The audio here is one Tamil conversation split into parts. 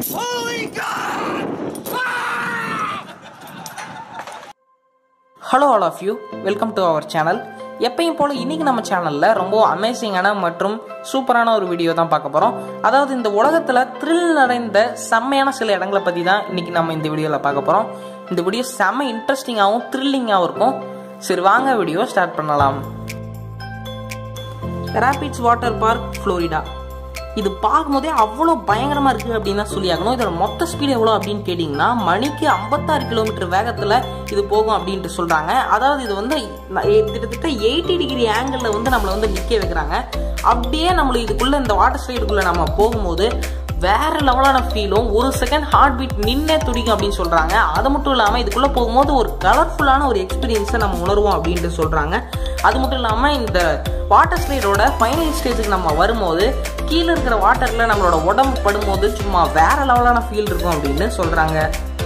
hello all of you welcome to our channel எப்பயும் போல் இன்றைக்கி நம்ம சேனலில் ரொம்ப அமேசிங்கான மற்றும் சூப்பரான ஒரு வீடியோ தான் பார்க்க போகிறோம் அதாவது இந்த உலகத்தில் த்ரில் நிறைந்த செம்மையான சில இடங்களை பற்றி தான் இன்றைக்கி நம்ம இந்த வீடியோவில் பார்க்க போகிறோம் இந்த வீடியோ செம்ம இன்ட்ரெஸ்டிங்காகவும் த்ரில்லிங்காகவும் இருக்கும் சரி வாங்க வீடியோ ஸ்டார்ட் பண்ணலாம் ரேபிட்ஸ் வாட்டர் பார்க் ஃப்ளோரிடா இது பார்க்கும்போதே அவ்வளோ பயங்கரமாக இருக்குது அப்படின்னு தான் சொல்லியாகணும் இதோட மொத்த ஸ்பீடு எவ்வளோ அப்படின்னு கேட்டிங்கன்னா மணிக்கு ஐம்பத்தாறு கிலோமீட்டர் வேகத்தில் இது போகும் அப்படின்ட்டு சொல்கிறாங்க அதாவது இது வந்து ந- எ- கிட்டத்தட்ட எயிட்டி டிகிரி ஆங்கிளில் வந்து நம்மளை வந்து நிற்க வைக்கிறாங்க அப்படியே நம்மளை இதுக்குள்ளே இந்த வாட்டர் ஸ்லைடுக்குள்ளே நம்ம போகும்போது வேற லெவலான ஃபீலும் ஒரு செகண்ட் ஹார்ட் பீட் நின்னே துடிக்கும் அப்படின்னு சொல்றாங்க அது மட்டும் இல்லாமல் இதுக்குள்ள போகும்போது ஒரு கலர்ஃபுல்லான ஒரு எக்ஸ்பீரியன்ஸை நம்ம உணர்வோம் அப்படின்ட்டு சொல்றாங்க அது மட்டும் இல்லாமல் இந்த வாட்டர் ஸ்லைடோட ஃபைனல் ஸ்டேஜுக்கு நம்ம வரும்போது கீழே இருக்கிற வாட்டர்ல நம்மளோட உடம்பு படும்போது சும்மா வேற லெவலான ஃபீல் இருக்கும் அப்படின்னு சொல்றாங்க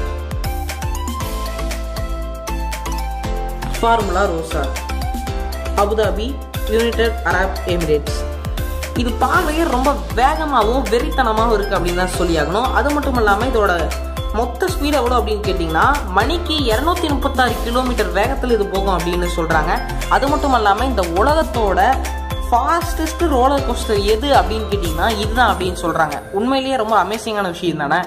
Formula Rossa Abu Dhabi United Arab Emirates இது பார்வையே ரொம்ப வேகமாகவும் வெறித்தனமாகவும் இருக்குது அப்படின்னு தான் சொல்லியாகணும் அது மட்டும் இல்லாமல் இதோட மொத்த ஸ்பீடு எவ்வளோ அப்படின்னு கேட்டிங்கன்னா மணிக்கு இரநூத்தி முப்பத்தாறு கிலோமீட்டர் வேகத்தில் இது போகும் அப்படின்னு சொல்கிறாங்க அது மட்டும் இல்லாமல் இந்த உலகத்தோட ஃபாஸ்டஸ்ட் ரோலர் கோஸ்டர் எது அப்படின்னு கேட்டிங்கன்னா இதுதான் அப்படின்னு சொல்கிறாங்க உண்மையிலேயே ரொம்ப அமேசிங்கான விஷயம் தானே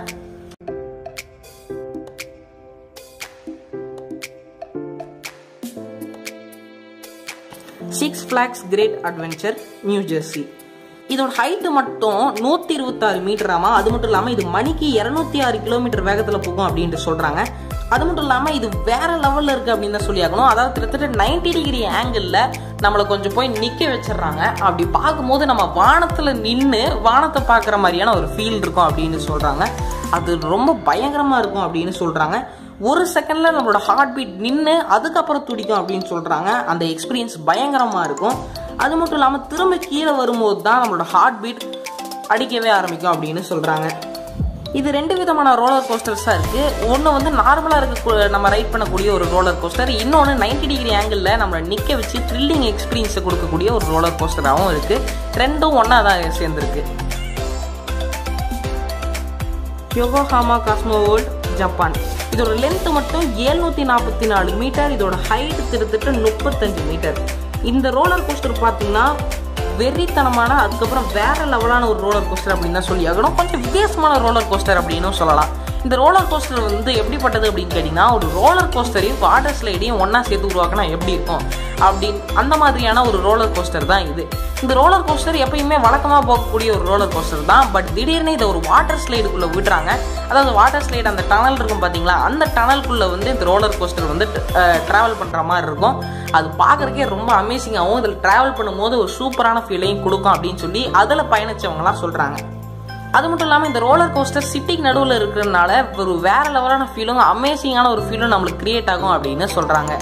Six Flags Great Adventure New Jersey இதோட ஹைட்டு மட்டும் நூற்றி இருபத்தாறு மீட்டராமா அது மட்டும் இல்லாமல் இது மணிக்கு இரநூத்தி ஆறு கிலோமீட்டர் வேகத்தில் போகும் அப்படின்ட்டு சொல்கிறாங்க அது மட்டும் இல்லாமல் இது வேற லெவலில் இருக்குது அப்படின்னு தான் சொல்லியாகணும் அதாவது கிட்டத்தட்ட 90 டிகிரி ஆங்கிளில் நம்மளை கொஞ்சம் போய் நிற்க வச்சிடுறாங்க அப்படி பார்க்கும்போது நம்ம வானத்தில் நின்று வானத்தை பார்க்குற மாதிரியான ஒரு ஃபீல் இருக்கும் அப்படின்னு சொல்கிறாங்க அது ரொம்ப பயங்கரமாக இருக்கும் அப்படின்னு சொல்கிறாங்க ஒரு செகண்ட்ல நம்மளோட ஹார்ட் பீட் நின்று அதுக்கப்புறம் துடிக்கும் அப்படின்னு சொல்றாங்க அந்த எக்ஸ்பீரியன்ஸ் பயங்கரமா இருக்கும் அது மட்டும் இல்லாமல் திரும்ப கீழே வரும்போது தான் நம்மளோட ஹார்ட் பீட் அடிக்கவே ஆரம்பிக்கும் அப்படின்னு சொல்றாங்க இது ரெண்டு விதமான ரோலர் கோஸ்டர்ஸாக இருக்கு ஒன்று வந்து நார்மலாக இருக்க நம்ம ரைட் பண்ணக்கூடிய ஒரு ரோலர் கோஸ்டர் இன்னொன்று 90 டிகிரி ஆங்கிளில் நம்மளை நிற்க வச்சு த்ரில்லிங் எக்ஸ்பீரியன்ஸை கொடுக்கக்கூடிய ஒரு ரோலர் கோஸ்டராகவும் இருக்கு ரெண்டும் ஒன்றா தான் சேர்ந்துருக்கு யோகோஹாமா காஸ்மோ வேர்ல்ட் ஜப்பான் இதோட லென்த் மட்டும் 744 நாற்பத்தி நாலு மீட்டர் இதோட ஹைட் கிட்டத்தட்ட முப்பத்தஞ்சு மீட்டர் இந்த ரோலர் கோஸ்டர் பார்த்தீங்கன்னா வெறித்தனமான அதுக்கப்புறம் வேற லெவலான ஒரு ரோலர் கோஸ்டர் அப்படின்னு தான் சொல்லி ஆகணும் கொஞ்சம் வித்தியாசமான ரோலர் கோஸ்டர் அப்படின்னும் சொல்லலாம் இந்த ரோலர் கோஸ்டர் வந்து எப்படிப்பட்டது அப்படின்னு கேட்டிங்கன்னா ஒரு ரோலர் கோஸ்டரையும் வாட்டர் ஸ்லைடையும் ஒன்றா சேர்த்து உருவாக்கினா எப்படி இருக்கும் அப்படின்னு அந்த மாதிரியான ஒரு ரோலர் கோஸ்டர் தான் இது இந்த ரோலர் கோஸ்டர் எப்பயுமே வழக்கமாக போகக்கூடிய ஒரு ரோலர் கோஸ்டர் தான் பட் திடீர்னு இதை ஒரு வாட்டர் ஸ்லைடுக்குள்ளே விடுறாங்க அதாவது வாட்டர் ஸ்லைடு அந்த டனல் இருக்கும் பார்த்தீங்களா அந்த டனலுக்குள்ளே வந்து இந்த ரோலர் கோஸ்டர் வந்து ட்ராவல் பண்ணுற மாதிரி இருக்கும் அது பார்க்குறக்கே ரொம்ப அமேசிங்காகவும் இதில் ட்ராவல் பண்ணும்போது ஒரு சூப்பரான ஃபீலையும் கொடுக்கும் அப்படின்னு சொல்லி அதில் பயணிச்சவங்களாம் சொல்கிறாங்க அது மட்டும் இல்லாமல் இந்த ரோலர் கோஸ்டர் சிட்டிக்கு நடுவில் இருக்கிறதுனால ஒரு வேற லெவலான ஃபீலும் அமேசிங்கான ஒரு ஃபீலும் நம்மளுக்கு கிரியேட் ஆகும் அப்படின்னு சொல்கிறாங்க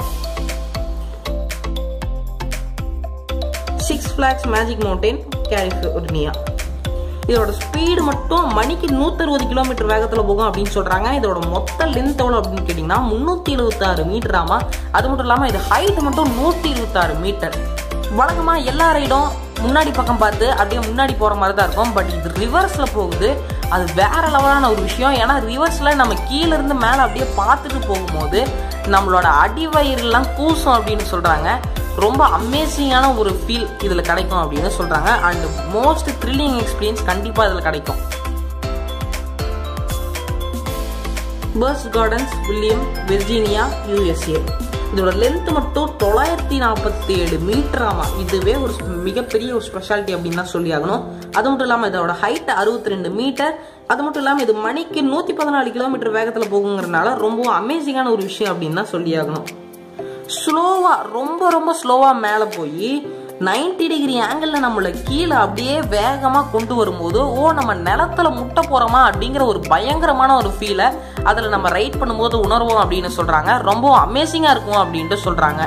Six Flags Magic Mountain California இதோட ஸ்பீடு மட்டும் மணிக்கு 160 கிலோமீட்டர் வேகத்தில் போகும் அப்படின்னு சொல்கிறாங்க இதோட மொத்த லென்த் எவ்வளோ அப்படின்னு கேட்டிங்கன்னா முந்நூற்றி எழுபத்தாறு மீட்டராமா அது மட்டும் இல்லாமல் இது ஹைட் மட்டும் நூற்றி இருபத்தாறு மீட்டர் வழக்கமாக எல்லா ரைடும் முன்னாடி பக்கம் பார்த்து அப்படியே முன்னாடி போகிற மாதிரி தான் இருக்கும் பட் இது ரிவர்ஸில் போகுது அது வேற லெவலான ஒரு விஷயம் ஏன்னா ரிவர்ஸில் நம்ம கீழே இருந்து மேலே அப்படியே பார்த்துட்டு போகும்போது நம்மளோட அடிவயிறுலாம் கூசும் அப்படின்னு சொல்கிறாங்க ரொம்ப அமேசிங்கான ஒரு ஃபீல் இதில் கிடைக்கும் அப்படின்னு சொல்கிறாங்க அண்ட் மோஸ்ட் த்ரில்லிங் எக்ஸ்பீரியன்ஸ் கண்டிப்பாக இதில் கிடைக்கும் பர்ஸ் கார்டன்ஸ் வில்லியம் வெர்ஜீனியா யூஎஸ்ஏ இதோட லென்த் மட்டும் தொள்ளாயிரத்தி நாற்பத்தி ஏழு மீட்டர் ஆமா இதுவே ஒரு மிகப்பெரிய ஒரு ஸ்பெஷாலிட்டி அப்படின்னு தான் சொல்லி ஆகணும் அது மட்டும் இல்லாமல் இதோட ஹைட் அறுபத்தி ரெண்டு மீட்டர் அது மட்டும் இல்லாமல் இது மணிக்கு நூற்றி பதினாலு கிலோமீட்டர் வேகத்தில் போகுங்கிறதுனால ரொம்ப அமேசிங்கான ஒரு விஷயம் அப்படின்னு தான் சொல்லி ஆகணும் ஸ்லோவா ரொம்ப ரொம்ப ஸ்லோவா மேலே போய் 90 டிகிரி ஆங்கிளில் நம்மளை கீழே அப்படியே வேகமாக கொண்டு வரும்போது ஓ நம்ம நிலத்துல முட்ட போகிறோமா அப்படிங்கிற ஒரு பயங்கரமான ஒரு ஃபீலை அதில் நம்ம ரைட் பண்ணும்போது உணர்வோம் அப்படின்னு சொல்கிறாங்க ரொம்ப அமேசிங்காக இருக்கும் அப்படின்ட்டு சொல்கிறாங்க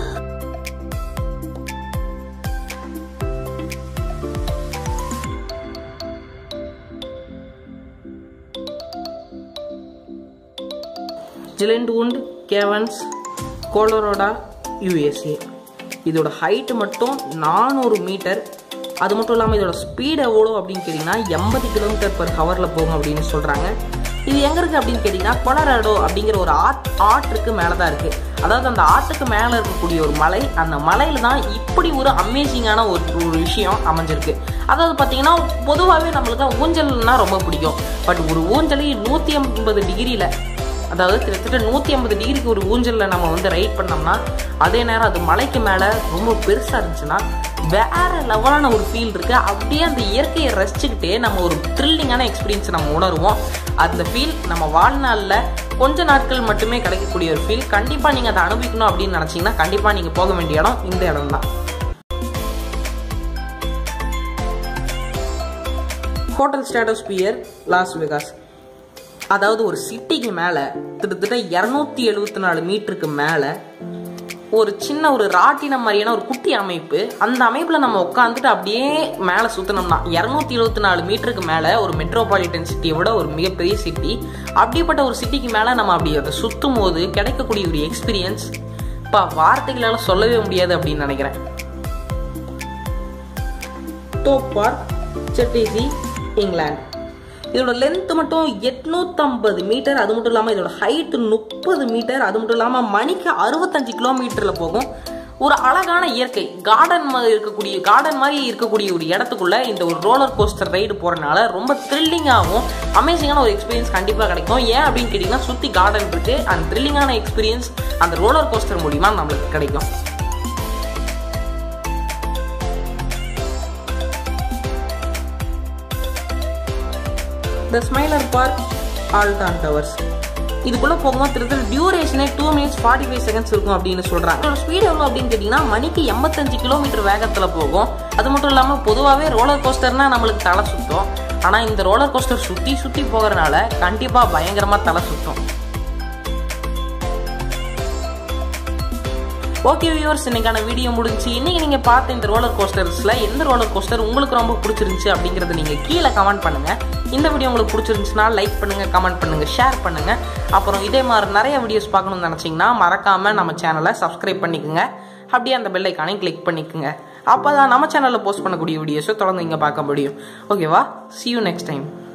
ஜிலெண்ட்வுண்ட் கேவன்ஸ் கோலரோடா யூஎஸ்ஏ இதோட ஹைட்டு மட்டும் நானூறு மீட்டர் அது மட்டும் இல்லாமல் இதோட ஸ்பீட் எவ்வளோ அப்படின்னு கேட்டிங்கன்னா எண்பது கிலோமீட்டர் பர் ஹவரில் போகும் அப்படின்னு சொல்கிறாங்க இது எங்கே இருக்குது அப்படின்னு கேட்டிங்கன்னா கொலராடோ அப்படிங்கிற ஒரு ஆட் ஆற்றுக்கு மேலே தான் இருக்குது அதாவது அந்த ஆற்றுக்கு மேலே இருக்கக்கூடிய ஒரு மலை அந்த மலையில் தான் இப்படி ஒரு அமேசிங்கான ஒரு ஒரு விஷயம் அமைஞ்சிருக்கு அதாவது பார்த்தீங்கன்னா பொதுவாகவே நம்மளுக்கு ஊஞ்சல்னா ரொம்ப பிடிக்கும் பட் ஒரு ஊஞ்சலை நூற்றி ஐம்பது டிகிரியில் அதாவது கிட்டத்தட்ட நூற்றி ஐம்பது டிகிரிக்கு ஒரு ஊஞ்சலில் நம்ம வந்து ரைட் பண்ணோம்னா அதே நேரம் அது மலைக்கு மேலே ரொம்ப பெருசாக இருந்துச்சுன்னா வேற லெவலான ஒரு ஃபீல் இருக்கு அப்படியே அந்த இயற்கையை ரசிச்சுக்கிட்டே நம்ம ஒரு த்ரில்லிங்கான எக்ஸ்பீரியன்ஸ் நம்ம உணருவோம் அந்த ஃபீல் நம்ம வாழ்நாளில் கொஞ்ச நாட்கள் மட்டுமே கிடைக்கக்கூடிய ஒரு ஃபீல் கண்டிப்பாக நீங்கள் அதை அனுபவிக்கணும் அப்படின்னு நினச்சிங்கன்னா கண்டிப்பாக நீங்கள் போக வேண்டிய இடம் இந்த இடம் தான் ஹோட்டல் ஸ்டாட்டோஸ்பியர் லாஸ் வெகாஸ் அதாவது ஒரு சிட்டிக்கு மேலே கிட்டத்தட்ட இரநூத்தி எழுபத்தி நாலு மீட்டருக்கு மேலே ஒரு சின்ன ஒரு ராட்டினம் மாதிரியான ஒரு குட்டி அமைப்பு அந்த அமைப்பில் நம்ம உட்காந்துட்டு அப்படியே மேலே சுற்றினோம்னா இரநூத்தி எழுபத்தி நாலு மீட்டருக்கு மேலே ஒரு மெட்ரோபாலிட்டன் சிட்டியை விட ஒரு மிகப்பெரிய சிட்டி அப்படிப்பட்ட ஒரு சிட்டிக்கு மேலே நம்ம அப்படி அதை சுற்றும் போது கிடைக்கக்கூடிய ஒரு எக்ஸ்பீரியன்ஸ் இப்போ வார்த்தைகளால் சொல்லவே முடியாது அப்படின்னு நினைக்கிறேன் டோப் பார்க் செட்டிசி இங்கிலாந்து இதோட லென்த் மட்டும் எட்நூத்தம்பது மீட்டர் அது மட்டும் இல்லாமல் இதோட ஹைட் முப்பது மீட்டர் அது மட்டும் இல்லாமல் மணிக்கு அறுபத்தஞ்சு கிலோமீட்டரில் போகும் ஒரு அழகான இயற்கை கார்டன் மாதிரி இருக்கக்கூடிய கார்டன் மாதிரி இருக்கக்கூடிய ஒரு இடத்துக்குள்ள இந்த ஒரு ரோலர் கோஸ்டர் ரைடு போகிறனால ரொம்ப த்ரில்லிங்காகவும் அமேசிங்கான ஒரு எக்ஸ்பீரியன்ஸ் கண்டிப்பாக கிடைக்கும் ஏன் அப்படின்னு கேட்டிங்கன்னா சுற்றி கார்டன் இருக்கு அந்த த்ரில்லிங்கான எக்ஸ்பீரியன்ஸ் அந்த ரோலர் கோஸ்டர் மூலிமா நம்மளுக்கு கிடைக்கும் the Smiler park Alton Towers இதுக்குள்ள போகும்போது திருத்தல் டியூரேஷனே two minutes forty five seconds இருக்கும் அப்படின்னு சொல்றாங்க இதோட ஸ்பீட் எவ்வளோ அப்படின்னு கேட்டிங்கன்னா மணிக்கு எண்பத்தஞ்சு கிலோமீட்டர் வேகத்தில் போகும் அது மட்டும் இல்லாமல் பொதுவாகவே ரோலர் கோஸ்டர்னா நம்மளுக்கு தலை சுற்றும் ஆனால் இந்த ரோலர் கோஸ்டர் சுற்றி சுற்றி போகிறனால கண்டிப்பாக பயங்கரமாக தலை சுற்றும் ஓகே வியூவர்ஸ் இன்னைக்கான வீடியோ முடிஞ்சு இன்னைக்கு நீங்க பார்த்த இந்த ரோலர் கோஸ்டர்ஸ்ல எந்த ரோலர் கோஸ்டர் உங்களுக்கு ரொம்ப பிடிச்சிருந்துச்சு அப்படிங்கறத நீங்க கீழே கமெண்ட் பண்ணுங்க இந்த வீடியோ உங்களுக்கு பிடிச்சிருந்துச்சுன்னா லைக் பண்ணுங்க கமெண்ட் பண்ணுங்க ஷேர் பண்ணுங்க அப்புறம் இதே மாதிரி நிறைய வீடியோஸ் பார்க்கணும்னு நினைச்சீங்கன்னா மறக்காம நம்ம சேனலை சப்ஸ்கிரைப் பண்ணிக்கோங்க அப்படியே அந்த பெல் ஐக்கானையும் கிளிக் பண்ணிக்கோங்க அப்பதான் நம்ம சேனல்ல போஸ்ட் பண்ணக்கூடிய வீடியோஸை தொடர்ந்து இங்க பார்க்க முடியும் ஓகேவா சி யூ நெக்ஸ்ட் டைம்